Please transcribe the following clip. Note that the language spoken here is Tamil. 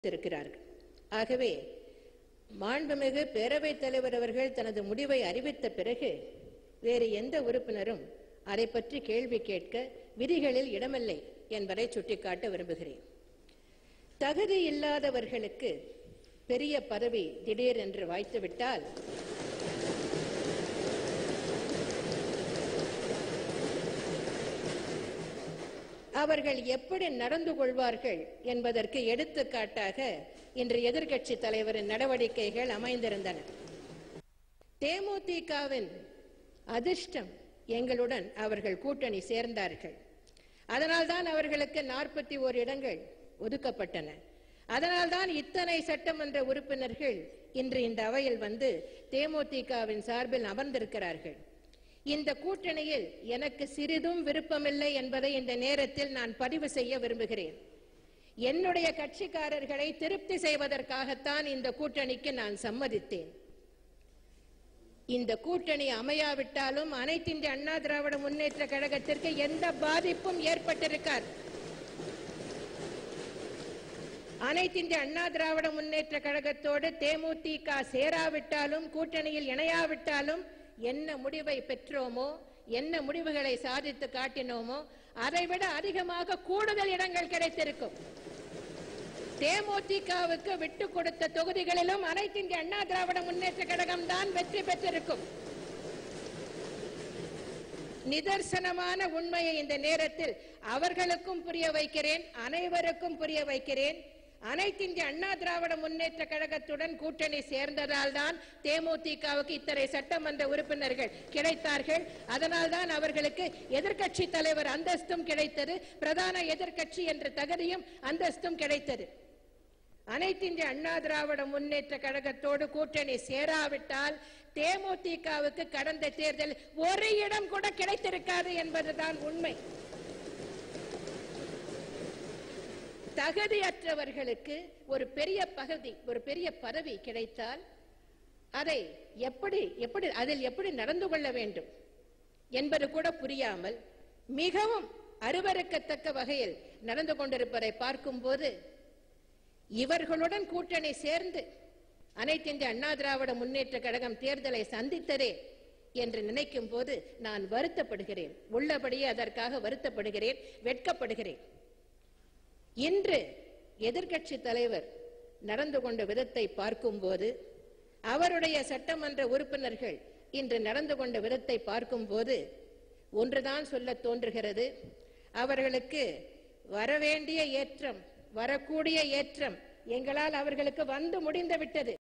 இருக்கிறார்கள் ஆகவே மாண்புமிகு பேரவைத் தலைவர் அவர்கள் தனது முடிவை அறிவித்த பிறகு வேறு எந்த உறுப்பினரும் அதை பற்றி கேள்வி கேட்க விதிகளில் இடமில்லை என்பதை சுட்டிக்காட்ட விரும்புகிறேன் தகுதி இல்லாதவர்களுக்கு பெரிய பதவி திடீரென்று வாய்த்துவிட்டால் அவர்கள் எப்படி நடந்து கொள்வார்கள் என்பதற்கு எடுத்துக்காட்டாக இன்று எதிர்க்கட்சி தலைவரின் நடவடிக்கைகள் அமைந்திருந்தன தேமுதிகவின் அதிர்ஷ்டம் எங்களுடன் அவர்கள் கூட்டணி சேர்ந்தார்கள் அதனால்தான் அவர்களுக்கு நாற்பத்தி ஓர் இடங்கள் ஒதுக்கப்பட்டன அதனால்தான் இத்தனை சட்டமன்ற உறுப்பினர்கள் இன்று இந்த அவையில் வந்து தேமுதிகவின் சார்பில் அமர்ந்திருக்கிறார்கள் இந்த கூட்டணியில் எனக்கு சிறிதும் விருப்பமில்லை என்பதை இந்த நேரத்தில் நான் பதிவு செய்ய விரும்புகிறேன் என்னுடைய கட்சிக்காரர்களை திருப்தி செய்வதற்காகத்தான் இந்த கூட்டணிக்கு நான் சம்மதித்தேன் இந்த கூட்டணி அமையாவிட்டாலும் அனைத்து இந்திய அண்ணா திராவிட முன்னேற்ற கழகத்திற்கு எந்த பாதிப்பும் ஏற்பட்டிருக்காது அனைத்து இந்திய அண்ணா திராவிட முன்னேற்ற கழகத்தோடு தேமுதிக சேராவிட்டாலும் கூட்டணியில் இணையாவிட்டாலும் என்ன முடிவை பெற்றோமோ என்ன முடிவுகளை சாதித்து காட்டினோமோ அதைவிட அதிகமாக கூடுதல் இடங்கள் கிடைத்திருக்கும் தேமுதிகவுக்கு விட்டு கொடுத்த தொகுதிகளிலும் அனைத்து இந்திய அண்ணா திராவிட முன்னேற்ற கழகம் தான் வெற்றி பெற்றிருக்கும் நிதர்சனமான உண்மையை இந்த நேரத்தில் அவர்களுக்கும் புரிய வைக்கிறேன் அனைவருக்கும் புரிய வைக்கிறேன் அனைத்து இந்திய அண்ணா திராவிட முன்னேற்ற கழகத்துடன் கூட்டணி சேர்ந்ததால் தான் தேமுதிகவுக்கு இத்தனை சட்டமன்ற உறுப்பினர்கள் கிடைத்தார்கள் அதனால் தான் அவர்களுக்கு எதிர்க்கட்சி தலைவர் அந்தஸ்தும் கிடைத்தது பிரதான எதிர்க்கட்சி என்ற தகுதியும் அந்தஸ்தும் கிடைத்தது அனைத்து இந்திய அண்ணா திராவிட முன்னேற்ற கழகத்தோடு கூட்டணி சேராவிட்டால் தேமுதிகவுக்கு கடந்த தேர்தல் ஒரு இடம் கூட கிடைத்திருக்காது என்பதுதான் உண்மை தகுதியற்றவர்களுக்கு ஒரு பெரிய பகுதி ஒரு பெரிய பதவி கிடைத்தால் அதை எப்படி எப்படி அதில் எப்படி நடந்து கொள்ள வேண்டும் என்பது கூட புரியாமல் மிகவும் அருவருக்கத்தக்க வகையில் நடந்து கொண்டிருப்பதை பார்க்கும்போது இவர்களுடன் கூட்டணி சேர்ந்து அனைத்து இந்திய அண்ணா திராவிட முன்னேற்ற கழகம் தேர்தலை சந்தித்ததே என்று நினைக்கும் போது நான் வருத்தப்படுகிறேன் உள்ளபடியே அதற்காக வருத்தப்படுகிறேன் வெட்கப்படுகிறேன் இன்று எதிர்க்கட்சி தலைவர் நடந்து கொண்ட விதத்தை பார்க்கும்போது அவருடைய சட்டமன்ற உறுப்பினர்கள் இன்று நடந்து கொண்ட விதத்தை பார்க்கும்போது ஒன்றுதான் சொல்ல தோன்றுகிறது அவர்களுக்கு வரவேண்டிய ஏற்றம் வரக்கூடிய ஏற்றம் எங்களால் அவர்களுக்கு வந்து முடிந்து விட்டது